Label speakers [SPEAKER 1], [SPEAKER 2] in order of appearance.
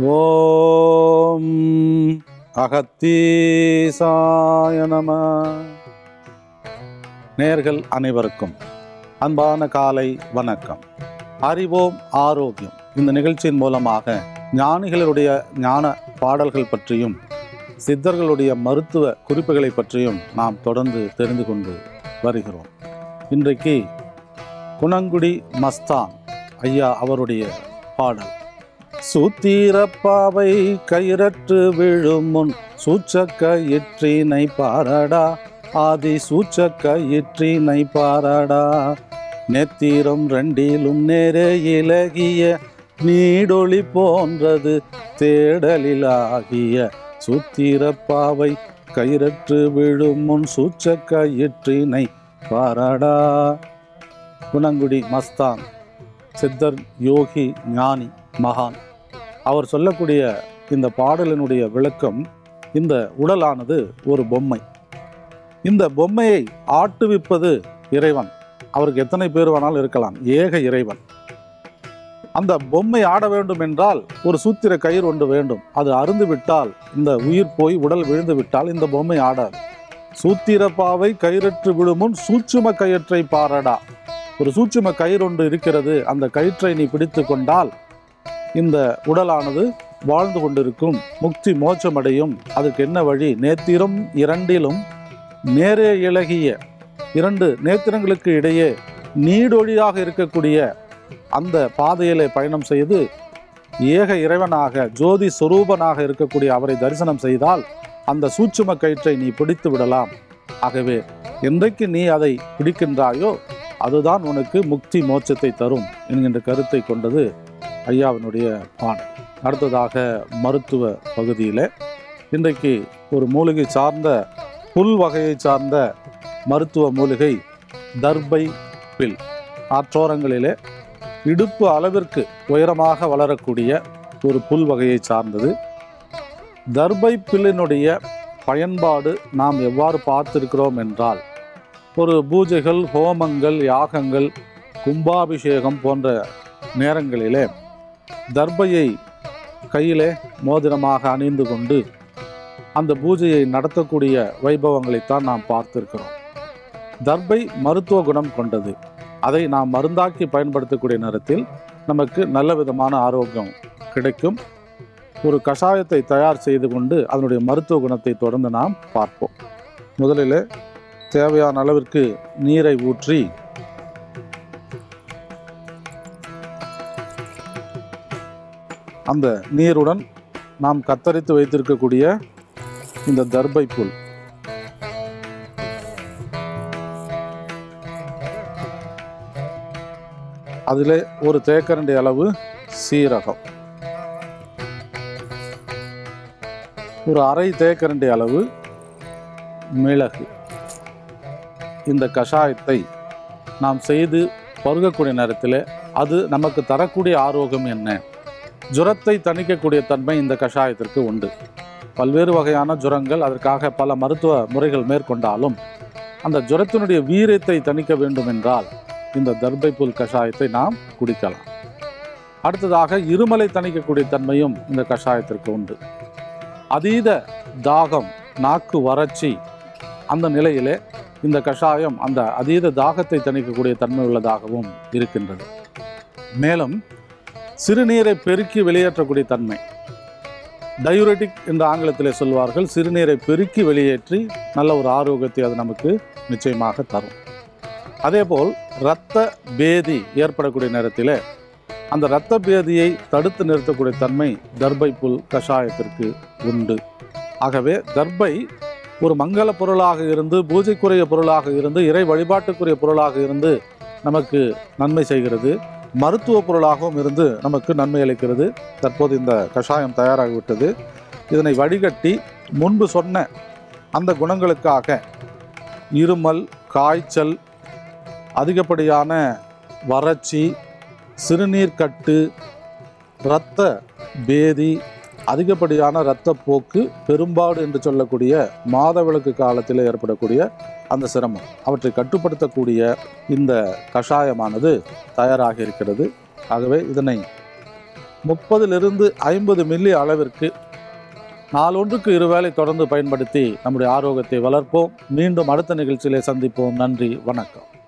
[SPEAKER 1] ஓம் அகத்தீசாய நம நேர்கள் அனைவருக்கும் அன்பான காலை வணக்கம் அறிவோம் ஆரோக்கியம் இந்த நிகழ்ச்சியின் மூலமாக ஞானிகளுடைய ஞான பாடல்கள் பற்றியும் சித்தர்களுடைய மருத்துவ குறிப்புகளை பற்றியும் நாம் தொடர்ந்து தெரிந்து கொண்டு வருகிறோம் இன்றைக்கு குணங்குடி மஸ்தான் ஐயா அவருடைய பாடல் சூத்திரப்பாவை கயிறற்று விழும் முன் சூச்ச கயிற்றினை பாரடா ஆதி சூச்ச கயிற்றினை பாரடா நெத்திரம் ரெண்டிலும் நேரே இலகிய நீடொளி போன்றது தேடலிலாகிய சூத்திரப்பாவை கயிறற்று விழும் முன் சூச்ச கயிற்றினை பாரடா குணங்குடி மஸ்தான் சித்தர் யோகி ஞானி மகான் அவர் சொல்லக்கூடிய இந்த பாடலினுடைய விளக்கம் இந்த உடலானது ஒரு பொம்மை இந்த பொம்மையை ஆட்டுவிப்பது இறைவன் அவருக்கு எத்தனை பேர் வேணாலும் இருக்கலாம் ஏக இறைவன் அந்த பொம்மை ஆட வேண்டும் என்றால் ஒரு சூத்திர கயிறு ஒன்று வேண்டும் அது அருந்து விட்டால் இந்த உயிர் போய் உடல் விழுந்து விட்டால் இந்த பொம்மை ஆடாது சூத்திர பாவை கயிறற்று விழுமுன் சூட்சும கயிற்றை பாரடா ஒரு சூட்சும கயிறு ஒன்று இருக்கிறது அந்த கயிற்றை நீ பிடித்து கொண்டால் இந்த உடலானது வாழ்ந்து கொண்டிருக்கும் முக்தி மோட்சமடையும் அதுக்கு என்ன வழி நேத்திரம் இரண்டிலும் நேரே இலகிய இரண்டு நேத்திரங்களுக்கு இடையே நீடொழியாக இருக்கக்கூடிய அந்த பாதையிலே பயணம் செய்து ஏக இறைவனாக ஜோதி சொரூபனாக இருக்கக்கூடிய அவரை தரிசனம் செய்தால் அந்த சூட்சும கயிற்றை நீ பிடித்து விடலாம் ஆகவே என்றைக்கு நீ அதை பிடிக்கின்றாயோ அதுதான் உனக்கு முக்தி மோட்சத்தை தரும் என்கின்ற கருத்தை கொண்டது ஐயாவினுடைய பாடல் அடுத்ததாக மருத்துவ பகுதியில் இன்றைக்கு ஒரு மூலிகை சார்ந்த புல் வகையை சார்ந்த மருத்துவ மூலிகை தர்பை பில் ஆற்றோரங்களிலே இடுப்பு அளவிற்கு உயரமாக வளரக்கூடிய ஒரு புல் வகையை சார்ந்தது தர்பை பில்லினுடைய பயன்பாடு நாம் எவ்வாறு பார்த்திருக்கிறோம் என்றால் ஒரு பூஜைகள் ஹோமங்கள் யாகங்கள் கும்பாபிஷேகம் போன்ற நேரங்களிலே தர்பையை கையிலே மோதிரமாக அணிந்து கொண்டு அந்த பூஜையை நடத்தக்கூடிய வைபவங்களைத்தான் நாம் பார்த்திருக்கிறோம் தர்பை மருத்துவ குணம் கொண்டது அதை நாம் மருந்தாக்கி பயன்படுத்தக்கூடிய நேரத்தில் நமக்கு நல்ல விதமான ஆரோக்கியம் கிடைக்கும் ஒரு கஷாயத்தை தயார் செய்து கொண்டு அதனுடைய மருத்துவ குணத்தை தொடர்ந்து நாம் பார்ப்போம் முதலில் தேவையான அளவிற்கு நீரை ஊற்றி அந்த நீருடன் நாம் கத்தரித்து வைத்திருக்கக்கூடிய இந்த தர்பை புல் அதிலே ஒரு தேக்கரண்டி அளவு சீரகம் ஒரு அரை தேக்கரண்டி அளவு மிளகு இந்த கஷாயத்தை நாம் செய்து பருகக்கூடிய நேரத்தில் அது நமக்கு தரக்கூடிய ஆரோக்கியம் என்ன ஜுரத்தை தணிக்கக்கூடிய தன்மை இந்த கஷாயத்திற்கு உண்டு பல்வேறு வகையான ஜுரங்கள் அதற்காக பல மருத்துவ முறைகள் மேற்கொண்டாலும் அந்த ஜுரத்தினுடைய வீரியத்தை தணிக்க வேண்டும் என்றால் இந்த தர்பை புல் கஷாயத்தை நாம் குடிக்கலாம் அடுத்ததாக இருமலை தணிக்கக்கூடிய தன்மையும் இந்த கஷாயத்திற்கு உண்டு அதீத தாகம் நாக்கு வறட்சி அந்த நிலையிலே இந்த கஷாயம் அந்த அதீத தாகத்தை தணிக்கக்கூடிய தன்மை உள்ளதாகவும் இருக்கின்றது மேலும் சிறுநீரை பெருக்கி வெளியேற்றக்கூடிய தன்மை டயூரெட்டிக் என்று ஆங்கிலத்தில் சொல்வார்கள் சிறுநீரை பெருக்கி வெளியேற்றி நல்ல ஒரு ஆரோக்கியத்தை அது நமக்கு நிச்சயமாக தரும் அதேபோல் இரத்த பேதி ஏற்படக்கூடிய நேரத்தில் அந்த இரத்த பேதியை தடுத்து நிறுத்தக்கூடிய தன்மை தர்பை புல் கஷாயத்திற்கு உண்டு ஆகவே தர்பை ஒரு மங்கள பொருளாக இருந்து பூஜைக்குரிய பொருளாக இருந்து இறை வழிபாட்டுக்குரிய பொருளாக இருந்து நமக்கு நன்மை செய்கிறது மருத்துவ பொருளாகவும் இருந்து நமக்கு நன்மை அளிக்கிறது தற்போது இந்த கஷாயம் தயாராகிவிட்டது இதனை வடிகட்டி முன்பு சொன்ன அந்த குணங்களுக்காக இருமல் காய்ச்சல் அதிகப்படியான வறட்சி சிறுநீர்க்கட்டு இரத்த பேதி அதிகப்படியான இரத்தப்போக்கு பெரும்பாடு என்று சொல்லக்கூடிய மாதவிளக்கு காலத்தில் ஏற்படக்கூடிய அந்த சிரமம் அவற்றை முப்பதிலிருந்து ஐம்பது மில்லி அளவிற்கு நாளொன்றுக்கு இருவேளை தொடர்ந்து பயன்படுத்தி நம்முடைய ஆரோக்கியத்தை வளர்ப்போம் மீண்டும் அடுத்த நிகழ்ச்சியிலே சந்திப்போம் நன்றி வணக்கம்